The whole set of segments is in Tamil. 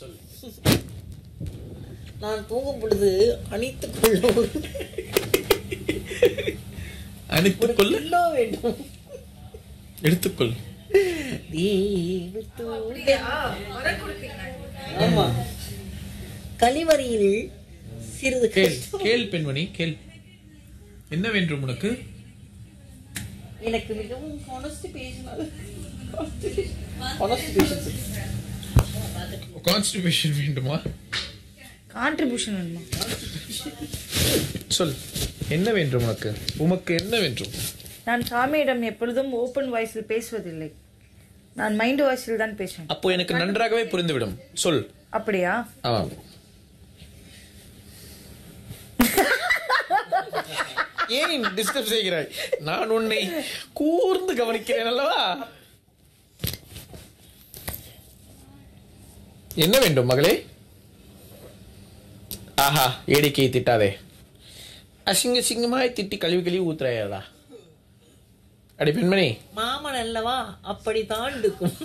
நான் தூங்கும் பொழுது அணித்துக் கொள்ளும் ஒரு அணித்துக்கொள் பில்லோ வேண்டும் எடுத்துக்கொள் தீவு தூண்ட- ஆமா கழிவறையில் சிறிது கேள் கஷ்டம். கேள் பெண்மணி கேள் என்ன வேண்டும் உனக்கு எனக்கு மிகவும் கான்ஸ்டிபேஷன் கான்ஸ்டிபேஷன் கான்ஸ்டிபேஷன் வேண்டுமா கான்ட்ரிபியூஷன் வேணுமா சொல் என்ன வேண்டும் உனக்கு உமக்கு என்ன வேண்டும் நான் சாமியிடம் எப்பொழுதும் ஓப்பன் வாய்ஸில் பேசுவதில்லை நான் மைண்ட் வாய்ஸில் தான் பேசுவேன் அப்போ எனக்கு நன்றாகவே புரிந்துவிடும் சொல் அப்படியா ஆமாம் ஏன் டிஸ்டர்ப் செய்கிறாய் நான் உன்னை கூர்ந்து கவனிக்கிறேன் அல்லவா என்ன வேண்டும் மகளே ஆஹா ஏடிக்கையை திட்டாதே அசிங்க சிங்கமாய் திட்டி கழுவி கழுவி ஊத்துறாயடா அடி பெண்மணி மாமன் அல்லவா அப்படித்தான் இருக்கும்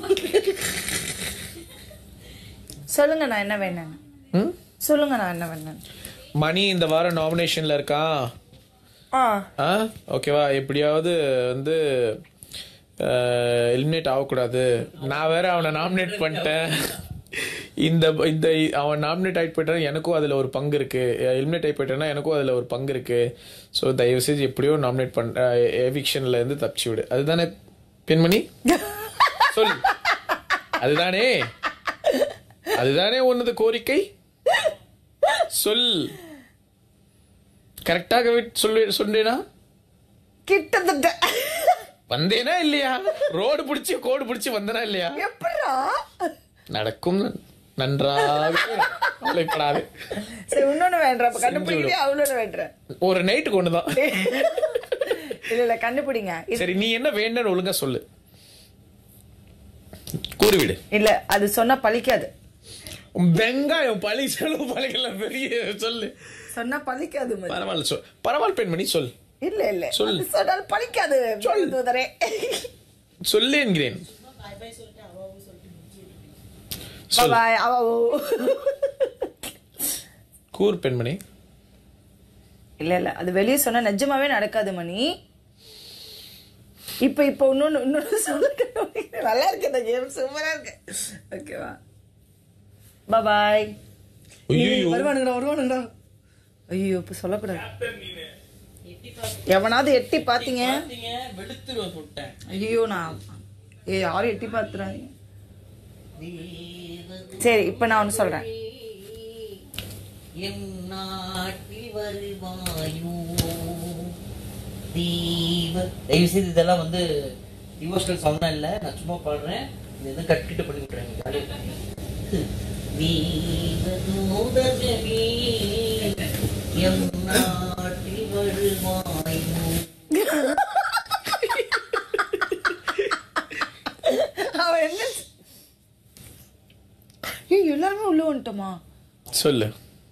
சொல்லுங்க நான் என்ன வேணும் ம் சொல்லுங்க நான் என்ன வேணும் மணி இந்த வாரம் நாமினேஷன்ல இருக்கான் ஆ ஆ ஓகேவா எப்படியாவது வந்து எலிமினேட் ஆகக்கூடாது நான் வேற அவனை நாமினேட் பண்ணிட்டேன் இந்த இந்த அவன் நாமினேட் ஆகி போயிட்டான் எனக்கும் அதில் ஒரு பங்கு இருக்கு எலிமினேட் ஆகி போயிட்டானா எனக்கும் அதில் ஒரு பங்கு இருக்கு ஸோ தயவு செஞ்சு எப்படியோ நாமினேட் பண்ண எவிக்ஷன்ல இருந்து தப்பிச்சு விடு அதுதானே பெண்மணி சொல் அதுதானே அதுதானே உன்னது கோரிக்கை சொல் கரெக்டாக சொல்லு சொன்னேனா கிட்டத்தட்ட வந்தேனா இல்லையா ரோடு பிடிச்சி கோடு பிடிச்சி வந்தனா இல்லையா எப்படா நடக்கும் நன்றாக கவலைப்படாது சரி இன்னொன்னு வேண்டாம் அப்ப கண்டுபிடிக்கிறியா அவ்வளோ வேண்டாம் ஒரு நைட்டுக்கு ஒண்ணுதான் இல்ல இல்ல கண்டுபிடிங்க இது- சரி நீ என்ன வேணும்னு ஒழுங்கா சொல்லு கூறிவிடு இல்ல அது சொன்னா பலிக்காது வெங்காயம் பழி செலவு பழிக்கல பெரிய சொல்லு சொன்னா பலிக்காது மதி. பரவாயில்ல சொல் பரவாயில்ல பெண்மணி சொல் இல்ல இல்ல சொல். அது சொன்னால் பலிக்காது சொல். தூதரே சொல்லு என்கிறேன் சொல் பாய் அவ கூர் பெண்மணி இல்ல இல்ல அது வெளியே சொன்னா நிஜமாவே நடக்காது மணி இப்ப இப்ப இன்னொன்னு இன்னொன்னு சொல்லுங்க நல்லா இருக்கு இந்த கேம் சூப்பரா இருக்கு ஓகேவா பாய் ஐயோ வருவானுங்கடா வருவானுங்கடா ஐயோ இப்ப சொல்லக்கூடாது எவனாவது எட்டி பாத்தீங்க வெளுத்துருவேன் சுட்டேன் ஐயோ நான் ஏ யாரும் எட்டி பாத்துறாங்க சரி இப்ப நான் ஒண்ணு சொல்றேன் என் நாட்டில் வருவாயோ தீவ தயவு செய்து இதெல்லாம் வந்து டிவோஷனல் சாங்லாம் இல்லை நான் சும்மா பாடுறேன் இது எதுவும் கட்கிட்டு பண்ணி விட்டுறேன் தீவதூதகமே எம் நாட்டில் வருவாயோ அவன் என்ன ஏய் எல்லாருமே உள்ள வந்துட்டோமா சொல்லு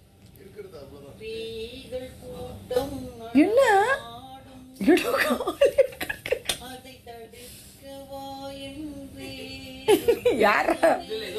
ஸ்திரீகள் கூட்டம் என்ன எடோ கால் இருக்கு. அதை தடுக்கவா என்றே யாரா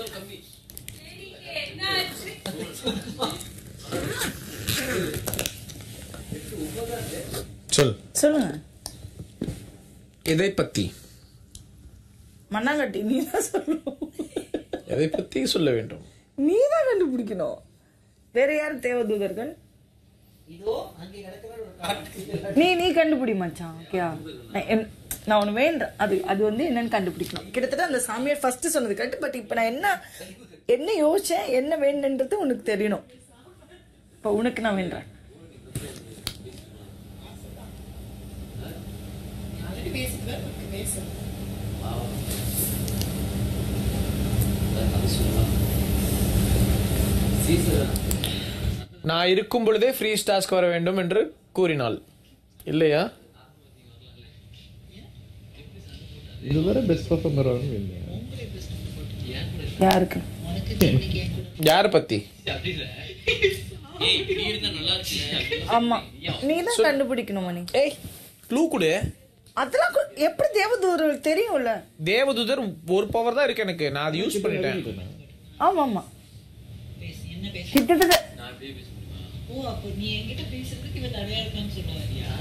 சொல் சொல்லுங்க எதை பத்தி மண்ணாங்கட்டி நீ தான் சொல்லணும் எதை பத்தி சொல்ல வேண்டும் நீ தான் கண்டுபிடிக்கணும் வேற யார் தேவதூதர்கள் இதோ அங்கே நடக்கிற ஒரு காட்டு நீ நீ கண்டுபிடி மச்சான் ஓகேயா நான் என்- நான் ஒன்று வேண்டேன் அது அது வந்து என்னன்னு கண்டுபிடிக்கணும் கிட்டத்தட்ட அந்த சாமியார் ஃபர்ஸ்ட் சொன்னது கரெக்ட் பட் இப்போ நான் என்ன என்ன யோசிச்சேன் என்ன வேண்டுன்றது உனக்கு தெரியணும் இப்போ உனக்கு நான் வேண்டேன் நான் இருக்கும் பொழுதே ஃப்ரீ ஸ்டாஸ்க்கு வர வேண்டும் என்று கூறினாள் இல்லையா இதுவரை பெஸ்ட் பர்ஃபார்மர் யாருக்கு யார் பத்தி ஆமா நீ தான் கண்டுபிடிக்கணும் மணி ஏய் க்ளூ கொடு அதெல்லாம் கு- எப்படி தேவதூதர்கள் தெரியும்ல தேவதூதர் ஒரு பவர் தான் இருக்கு எனக்கு நான் அதை யூஸ் பண்ணிட்டேன் ஆமா ஆமா கிட்டத்தட்ட ஓ அப்போ நீ என்கிட்ட பேசுறதுக்கு இவ தடையா இருக்கான்னு சொன்னாங்க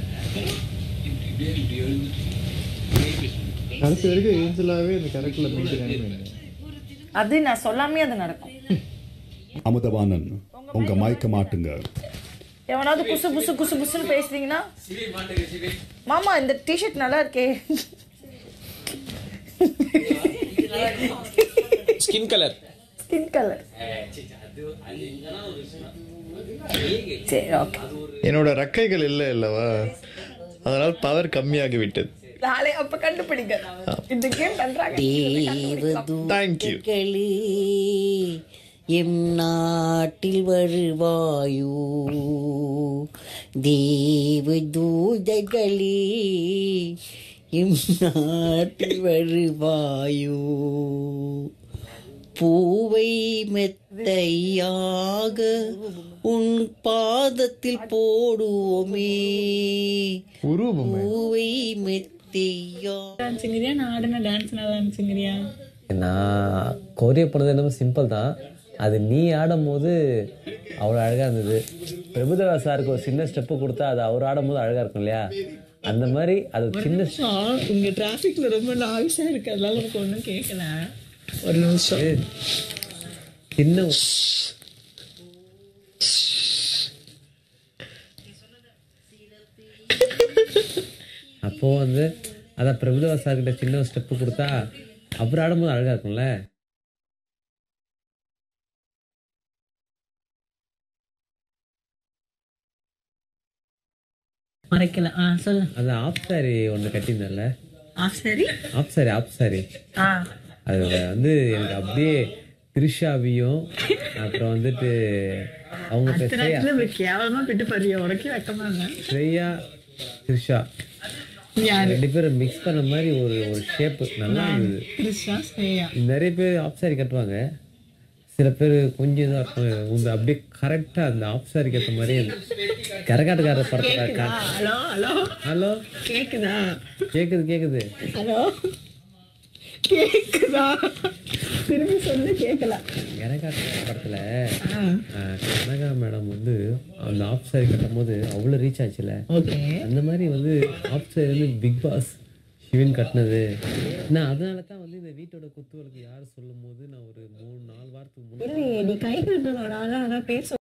கடைசி வரைக்கும் ஏஞ்சலாவே இந்த கேரக்டர்ல மெயின்டைன் அது நான் சொல்லாமே அது நடக்கும் அமுதவாணன் உங்க மயக்க மாட்டுங்க எவனாவது குசு புசு குசு புசுன்னு பேசுறீங்கன்னா மாமா இந்த டிஷர்ட் நல்லா இருக்கே ஸ்கின் கலர் ஸ்கின் கலர் சரி ஓகே என்னோட ரெக்கைகள் இல்லை இல்லவா அதனால் பவர் கம்மியாகி விட்டது நாளை அப்ப கண்டுபிடிங்க இந்த கேம் பண்றாங்க தேங்க்யூ களே எம் நாட்டில் வருவாயோ தேவ தூதர்களே எம் நாட்டில் வருவாயோ பூவை மெத்தையாக உன் பாதத்தில் போடுவோமே உருவமே பூவை மெத்தையா டான்ஸுங்கிறியா நான் ஆடின டான்ஸ் நல்லா டான்ஸுங்கிறியா நான் கொரிய பண்ணது என்னமோ சிம்பிள் தான் அது நீ ஆடும்போது அவ்வளோ அழகாக இருந்தது பிரபுதேவா சாருக்கு ஒரு சின்ன ஸ்டெப்பு கொடுத்தா அது அவர் ஆடும்போது அழகாக இருக்கும் இல்லையா அந்த மாதிரி அது ஒரு சின்ன இங்க டிராஃபிக்ல ரொம்ப நாய்ஸா இருக்கு அதனால எனக்கு ஒன்றும் கேட்கல ஒரு நிமிஷம் சின்ன அப்போ வந்து அதான் பிரபுதேவா சார் கிட்ட சின்ன ஒரு ஸ்டெப்பு கொடுத்தா அப்புறம் ஆடும்போது அழகா இருக்கும்ல மறைக்கல ஆ சொல்லு அந்த ஆப் சாரி ஒன்று கட்டியிருந்தேன்ல ஆ சரி ஆப் சாரி ஆப் சாரி ஆ அது வந்து எனக்கு அப்படியே திரிஷாவையும் அப்புறம் வந்துட்டு அவங்க பேர் ஸ்ரேயா இப்படி கேவலமா பிட்டு பறிய உனக்கே வெக்கமா இல்லை ஸ்ரேயா திரிஷா யாரு ரெண்டு பேரும் மிக்ஸ் பண்ண மாதிரி ஒரு ஒரு ஷேப்பு நல்லா இருந்தது கிருஷ்ணா ஸ்ரேயா நிறைய பேர் ஆஃப் சாரி கட்டுவாங்க சில பேர் கொஞ்சம் இதாக இருப்பாங்க உங்க அப்படியே கரெக்டாக அந்த ஆஃப் சாரிக்கு ஏற்ற மாதிரி கரகாட்டுக்கார படத்தில் ஹலோ ஹலோ ஹலோ கேக்குதா கேக்குது கேக்குது ஹலோ கேக்குதா திரும்பி சொல்லு கேட்கல கரகாட்டு படத்தில் கனகா மேடம் வந்து அந்த ஆஃப் சாரி கட்டும் போது அவ்வளோ ரீச் ஆச்சுல ஓகே அந்த மாதிரி வந்து ஆஃப் சாரி வந்து பிக் பாஸ் சிவன் கட்டினது நான் அதனால தான் வந்து இந்த வீட்டோட குத்துவலுக்கு யார் சொல்லும் போது நான் ஒரு மூணு நாலு வாரத்துக்கு முன்னாடி இல்லையே நீ கை கட்டுறதோட அதான் பேச